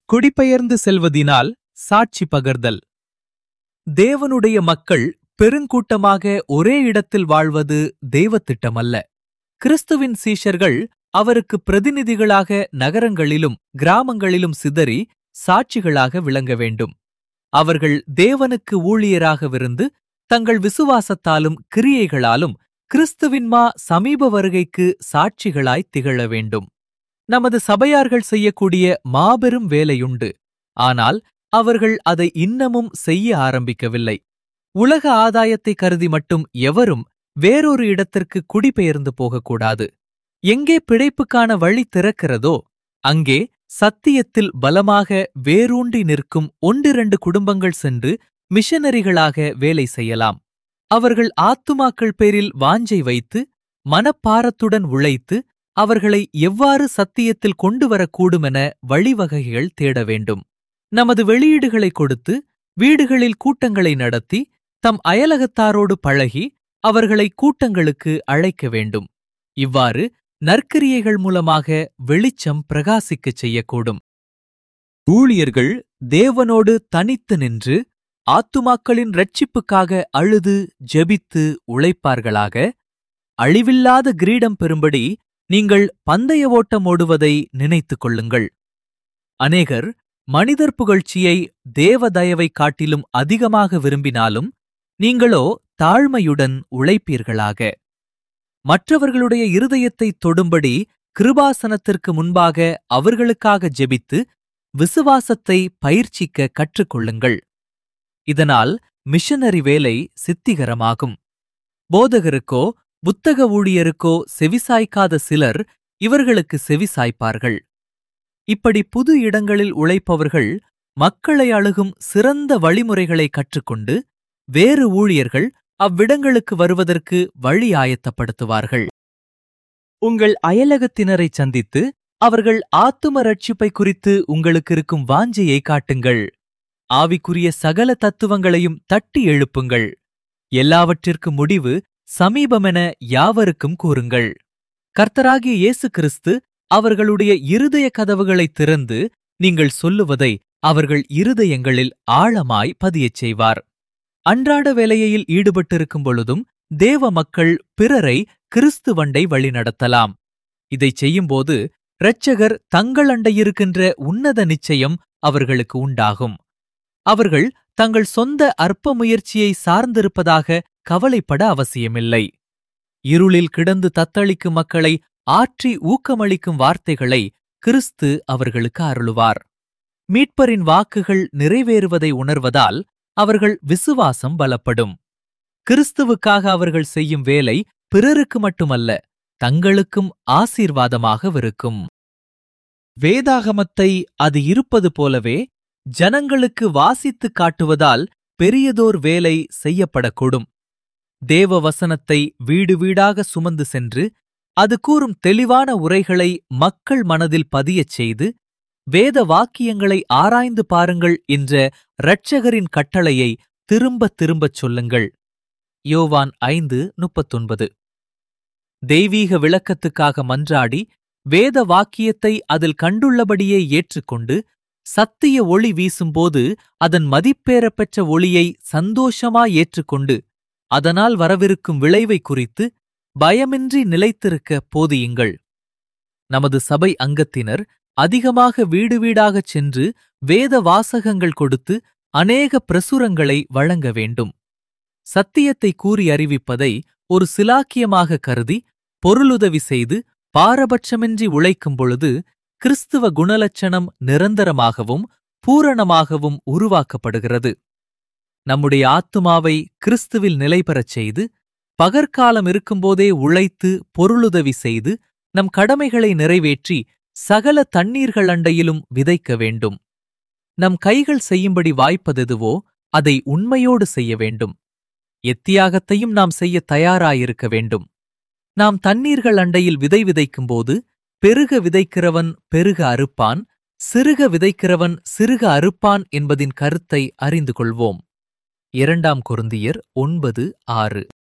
குடிபெயர்ந்து செல்வதினால் சாட்சி பகர்தல் தேவனுடைய மக்கள் பெருங்கூட்டமாக ஒரே இடத்தில் வாழ்வது தேவத்திட்டமல்ல கிறிஸ்துவின் சீஷர்கள் அவருக்கு பிரதிநிதிகளாக நகரங்களிலும் கிராமங்களிலும் சிதறி சாட்சிகளாக விளங்க வேண்டும் அவர்கள் தேவனுக்கு ஊழியராகவிருந்து தங்கள் விசுவாசத்தாலும் கிரியைகளாலும் கிறிஸ்துவின்மா சமீப வருகைக்கு சாட்சிகளாய் திகழ வேண்டும் நமது சபையார்கள் செய்யக்கூடிய மாபெரும் வேலையுண்டு ஆனால் அவர்கள் அதை இன்னமும் செய்ய ஆரம்பிக்கவில்லை உலக ஆதாயத்தை கருதி மட்டும் எவரும் வேறொரு இடத்திற்கு குடிபெயர்ந்து போகக்கூடாது எங்கே பிழைப்புக்கான வழி திறக்கிறதோ அங்கே சத்தியத்தில் பலமாக வேரூன்றி நிற்கும் ஒன்றிரண்டு குடும்பங்கள் சென்று மிஷனரிகளாக வேலை செய்யலாம் அவர்கள் ஆத்துமாக்கள் பேரில் வாஞ்சை வைத்து மனப்பாரத்துடன் உழைத்து அவர்களை எவ்வாறு சத்தியத்தில் கொண்டு வரக்கூடுமென வழிவகைகள் தேட வேண்டும் நமது வெளியீடுகளை கொடுத்து வீடுகளில் கூட்டங்களை நடத்தி தம் அயலகத்தாரோடு பழகி அவர்களை கூட்டங்களுக்கு அழைக்க வேண்டும் இவ்வாறு நற்கிரியைகள் மூலமாக வெளிச்சம் பிரகாசிக்கச் செய்யக்கூடும் ஊழியர்கள் தேவனோடு தனித்து நின்று ஆத்துமாக்களின் ரட்சிப்புக்காக அழுது ஜெபித்து உழைப்பார்களாக அழிவில்லாத கிரீடம் பெறும்படி நீங்கள் பந்தய ஓட்டம் ஓடுவதை நினைத்துக் கொள்ளுங்கள் அநேகர் மனிதர் புகழ்ச்சியை தேவ தயவைக் காட்டிலும் அதிகமாக விரும்பினாலும் நீங்களோ தாழ்மையுடன் உழைப்பீர்களாக மற்றவர்களுடைய இருதயத்தை தொடும்படி கிருபாசனத்திற்கு முன்பாக அவர்களுக்காக ஜெபித்து விசுவாசத்தை பயிற்சிக்க கற்றுக்கொள்ளுங்கள் இதனால் மிஷனரி வேலை சித்திகரமாகும் போதகருக்கோ புத்தக ஊழியருக்கோ செவிசாய்க்காத சிலர் இவர்களுக்கு செவிசாய்ப்பார்கள் இப்படி புது இடங்களில் உழைப்பவர்கள் மக்களை அணுகும் சிறந்த வழிமுறைகளை கற்றுக்கொண்டு வேறு ஊழியர்கள் அவ்விடங்களுக்கு வருவதற்கு வழி ஆயத்தப்படுத்துவார்கள் உங்கள் அயலகத்தினரை சந்தித்து அவர்கள் ஆத்தும ரட்சிப்பை குறித்து உங்களுக்கு இருக்கும் வாஞ்சையை காட்டுங்கள் ஆவிக்குரிய சகல தத்துவங்களையும் தட்டி எழுப்புங்கள் எல்லாவற்றிற்கு முடிவு சமீபமென யாவருக்கும் கூறுங்கள் கர்த்தராகிய இயேசு கிறிஸ்து அவர்களுடைய இருதய கதவுகளை திறந்து நீங்கள் சொல்லுவதை அவர்கள் இருதயங்களில் ஆழமாய் பதியச் செய்வார் அன்றாட வேலையில் ஈடுபட்டிருக்கும் பொழுதும் தேவ மக்கள் பிறரை கிறிஸ்துவண்டை வழிநடத்தலாம் இதைச் செய்யும்போது இரட்சகர் தங்கள் அண்டையிருக்கின்ற உன்னத நிச்சயம் அவர்களுக்கு உண்டாகும் அவர்கள் தங்கள் சொந்த அற்ப முயற்சியை சார்ந்திருப்பதாக கவலைப்பட அவசியமில்லை இருளில் கிடந்து தத்தளிக்கும் மக்களை ஆற்றி ஊக்கமளிக்கும் வார்த்தைகளை கிறிஸ்து அவர்களுக்கு அருளுவார் மீட்பரின் வாக்குகள் நிறைவேறுவதை உணர்வதால் அவர்கள் விசுவாசம் பலப்படும் கிறிஸ்துவுக்காக அவர்கள் செய்யும் வேலை பிறருக்கு மட்டுமல்ல தங்களுக்கும் ஆசீர்வாதமாகவிருக்கும் வேதாகமத்தை அது இருப்பது போலவே ஜனங்களுக்கு வாசித்துக் காட்டுவதால் பெரியதோர் வேலை செய்யப்படக்கூடும் தேவ வசனத்தை வீடு வீடாக சுமந்து சென்று அது கூறும் தெளிவான உரைகளை மக்கள் மனதில் பதியச் செய்து வேத வாக்கியங்களை ஆராய்ந்து பாருங்கள் என்ற இரட்சகரின் கட்டளையை திரும்பத் திரும்பச் சொல்லுங்கள் யோவான் ஐந்து முப்பத்தொன்பது தெய்வீக விளக்கத்துக்காக மன்றாடி வேத வாக்கியத்தை அதில் கண்டுள்ளபடியே ஏற்றுக்கொண்டு சத்திய ஒளி வீசும்போது அதன் மதிப்பேறப் பெற்ற ஒளியை சந்தோஷமாய் ஏற்றுக்கொண்டு அதனால் வரவிருக்கும் விளைவை குறித்து பயமின்றி நிலைத்திருக்க போதியுங்கள் நமது சபை அங்கத்தினர் அதிகமாக வீடு வீடாகச் சென்று வேத வாசகங்கள் கொடுத்து அநேக பிரசுரங்களை வழங்க வேண்டும் சத்தியத்தை கூறி அறிவிப்பதை ஒரு சிலாக்கியமாக கருதி பொருளுதவி செய்து பாரபட்சமின்றி உழைக்கும் பொழுது கிறிஸ்துவ குணலட்சணம் நிரந்தரமாகவும் பூரணமாகவும் உருவாக்கப்படுகிறது நம்முடைய ஆத்துமாவை கிறிஸ்துவில் நிலைபெறச் செய்து பகற்காலம் இருக்கும்போதே உழைத்து பொருளுதவி செய்து நம் கடமைகளை நிறைவேற்றி சகல தண்ணீர்கள் அண்டையிலும் விதைக்க வேண்டும் நம் கைகள் செய்யும்படி வாய்ப்பதெதுவோ அதை உண்மையோடு செய்ய வேண்டும் எத்தியாகத்தையும் நாம் செய்ய தயாராயிருக்க வேண்டும் நாம் தண்ணீர்கள் அண்டையில் விதை விதைக்கும்போது பெருக விதைக்கிறவன் பெருக அறுப்பான் சிறுக விதைக்கிறவன் சிறுக அறுப்பான் என்பதின் கருத்தை அறிந்து கொள்வோம் இரண்டாம் கொருந்தியர் ஒன்பது ஆறு